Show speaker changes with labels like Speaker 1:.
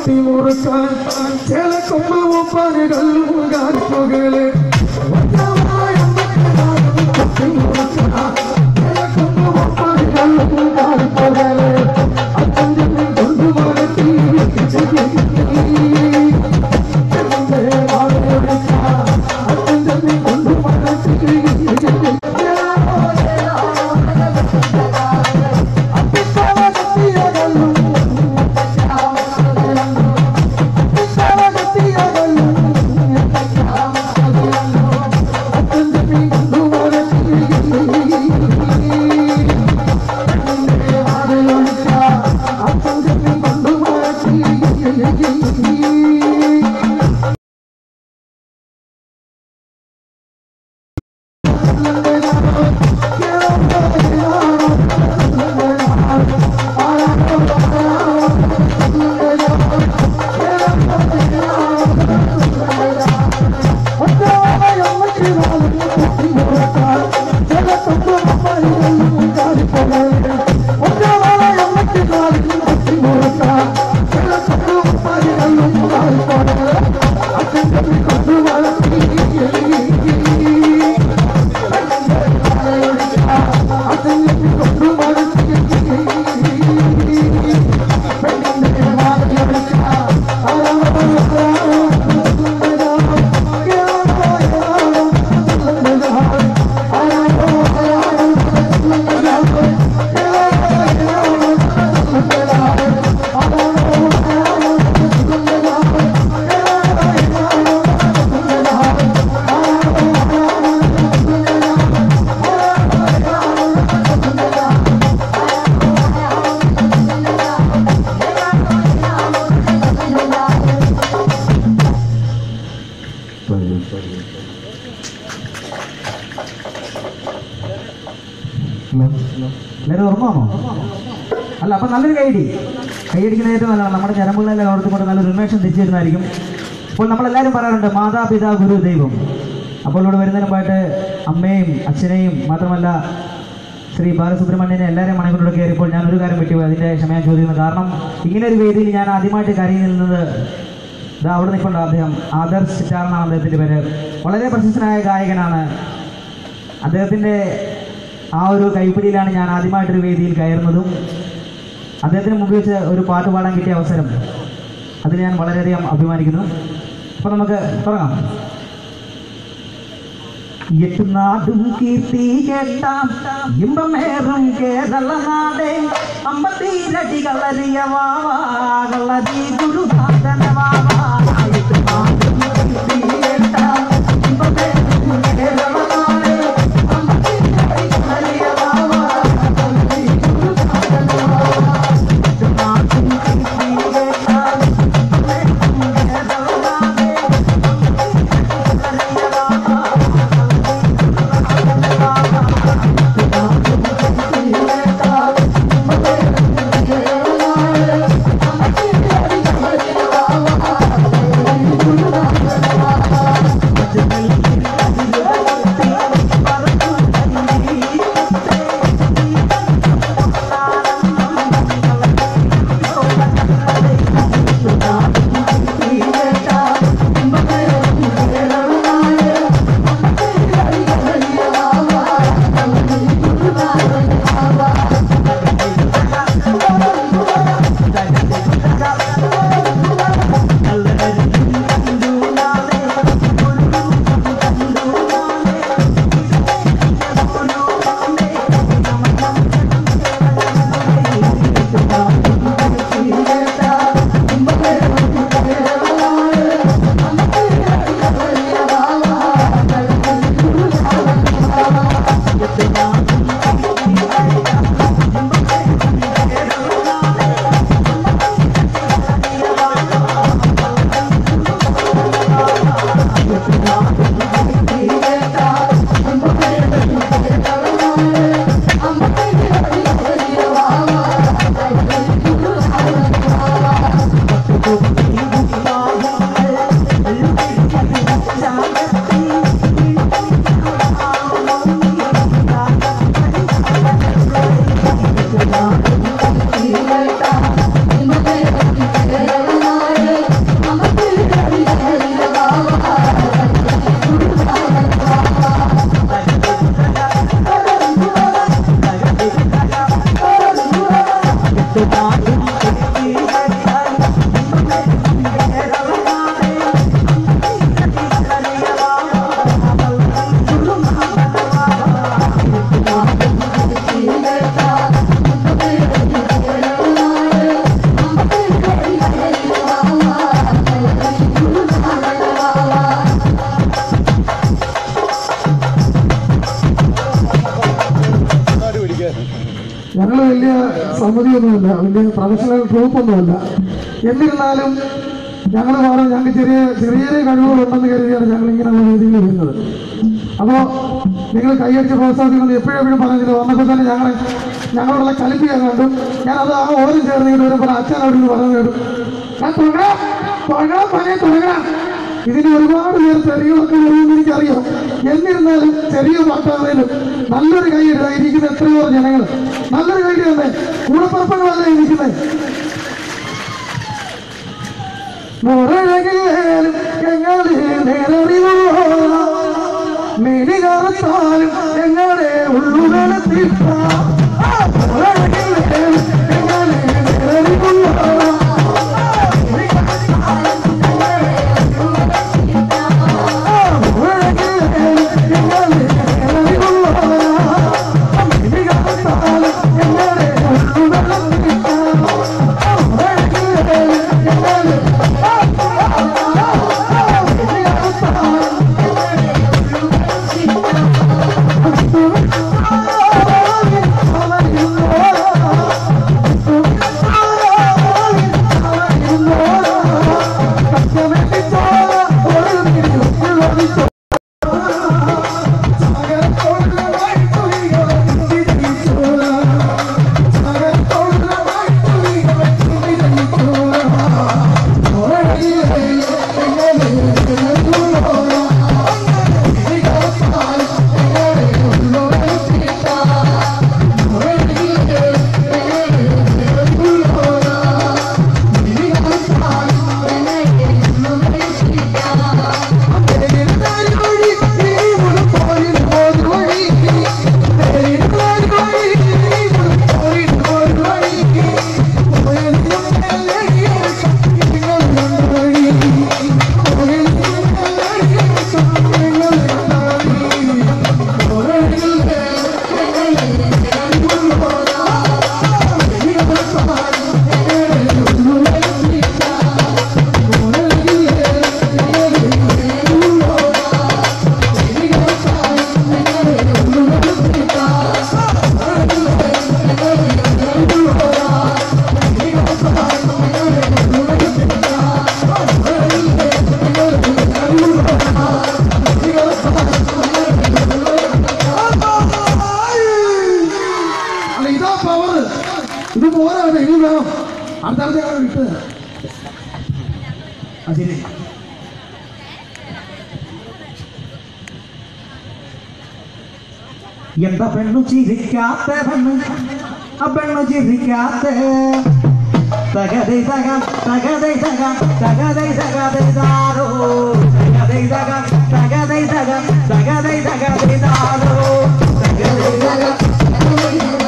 Speaker 1: കൊത്തി മുറുക്കാൻ ചില കൊമ്പ് പണികൾ കാണിപ്പുകള് കൊത്തി മുറുക്കാൻ ചില കൊമ്പ് പണികൾ കാണിപ്പുകള് അച്ഛൻ്റെ കൊണ്ടുമാറ്റി
Speaker 2: എല്ലാവരും ഉറങ്ങാമോ അല്ല അപ്പൊ നല്ലൊരു കൈയടി കൈയടിക്കുന്ന ഏറ്റവും നല്ലതാണ് നമ്മുടെ ഞരമ്പുകളെല്ലാം ഓർത്തുകൊണ്ട് നല്ലൊരു ഉന്മേഷം തിരിച്ചു വരുന്നതായിരിക്കും അപ്പോൾ നമ്മളെല്ലാവരും പറയാറുണ്ട് മാതാപിതാ ഗുരു ദൈവം അപ്പോൾ ഇവിടെ വരുന്നതിന് മുമ്പായിട്ട് അമ്മയും അച്ഛനെയും മാത്രമല്ല ശ്രീ ബാലസുബ്രഹ്മണ്യനെ എല്ലാവരെയും മണിക്കൂറിലൂടെ കയറിയപ്പോൾ ഞാൻ ഒരു കാര്യം പറ്റിപ്പോയി അതിൻ്റെ ക്ഷമ ഞാൻ ചോദിക്കുന്നു കാരണം ഇങ്ങനെ ഒരു വേദിയിൽ ഞാൻ ആദ്യമായിട്ട് കരയിൽ നിന്നത് ഇതാ അവിടെ നിൽപ്പുണ്ട് അദ്ദേഹം ആദർശ് സിറ്റാർ എന്നാണ് അദ്ദേഹത്തിൻ്റെ പേര് വളരെ പ്രശസ്തനായ ഗായകനാണ് അദ്ദേഹത്തിൻ്റെ ആ ഒരു കൈപ്പിടിയിലാണ് ഞാൻ ആദ്യമായിട്ടൊരു വേദിയിൽ കയറുന്നതും അദ്ദേഹത്തിന് മുമ്പിൽ വെച്ച് ഒരു പാട്ട് പാടാൻ കിട്ടിയ അവസരം അതിൽ ഞാൻ വളരെയധികം അഭിമാനിക്കുന്നു അപ്പോൾ നമുക്ക് തുടങ്ങാം എട്ട് നാടും കീർത്തി കേട്ടാം ഇമ്പമേറും കേരള നാടേ അമ്പത്തിരടി കളരിയ വാവാ കളരി ഗുരുനാഥന വാവാ എട്ട് നാടും കീർത്തി കേട്ടാം ഇമ്പമേറും കേരള നാടേ അമ്പത്തിരടി കളരിയ വാവാ കളരി ഗുരുനാഥന വാവാ എട്ട് നാടും കീർത്തി കേട്ടാം ഇമ്പമേറും കേരള നാടേ കളരിയ വാവാ
Speaker 1: ും സമിതിയൊന്നുമില്ല വലിയ പ്രൊഫഷണൽ ഗ്രൂപ്പൊന്നുമല്ല എന്നിരുന്നാലും ഞങ്ങൾ പാടാൻ ഞങ്ങൾക്ക് ചെറിയ ചെറിയ ചെറിയ കഴിവുകളുണ്ടെന്ന് കരുതിയാണ് ഞങ്ങൾ ഇങ്ങനെ ഒരു രീതിയിൽ വരുന്നത് അപ്പോൾ നിങ്ങൾ കൈയടിച്ച് പ്രോത്സാഹിക്കുന്നത് എപ്പോഴും എപ്പോഴും പറഞ്ഞില്ല വന്നപ്പോൾ തന്നെ ഞങ്ങളെ ഞങ്ങളോടുള്ള കലിപ്പ് ഞാൻ കണ്ടു ഞാൻ അത് ആ ഓരം ചേർന്ന് ഇങ്ങനെ വരുമ്പോൾ അച്ഛൻ അവിടെ നിന്ന് പറഞ്ഞു കേട്ടു ഞാൻ തുടങ്ങാം തുടങ്ങാം പണയെ തുടങ്ങാം ഇതിന് ഒരുപാട് പേര് തെറികളൊക്കെ വരുമെന്ന് എനിക്കറിയാം എന്നിരുന്നാലും ചെറിയ പാട്ടാണേലും നല്ലൊരു കൈ ഇടുക ഇരിക്കുന്ന എത്രയോ ജനങ്ങൾ നല്ലൊരു കൈ തന്നെ കൂടപ്പുറപ്പുകളല്ല ഇരിക്കുന്നത് മുറഴകിലേലും ഞങ്ങളെ നേരറിവുള്ള മേനി കാലത്താലും ഞങ്ങളെ ഉള്ളുകളെത്തിട്ട മുറഴകിലേലും ഞങ്ങളെ നേരറിവുള്ള അല്ല ഇതാ പവർ ഇത് പോരാ ഇനി വേണം അടുത്ത അടുത്ത ഞങ്ങൾ വിട്ട് ആ ശരി
Speaker 2: എന്താ പെണ്ണു ചിരിക്കാത്ത പെണ്ണ് ആ പെണ്ണു ചിരിക്കാത്ത തകതൈ തക തകതൈ തക തകതൈ തകതൈ താരോ തകതൈ തക തകതൈ തക തകതൈ തകതൈ താരോ തകതൈ തക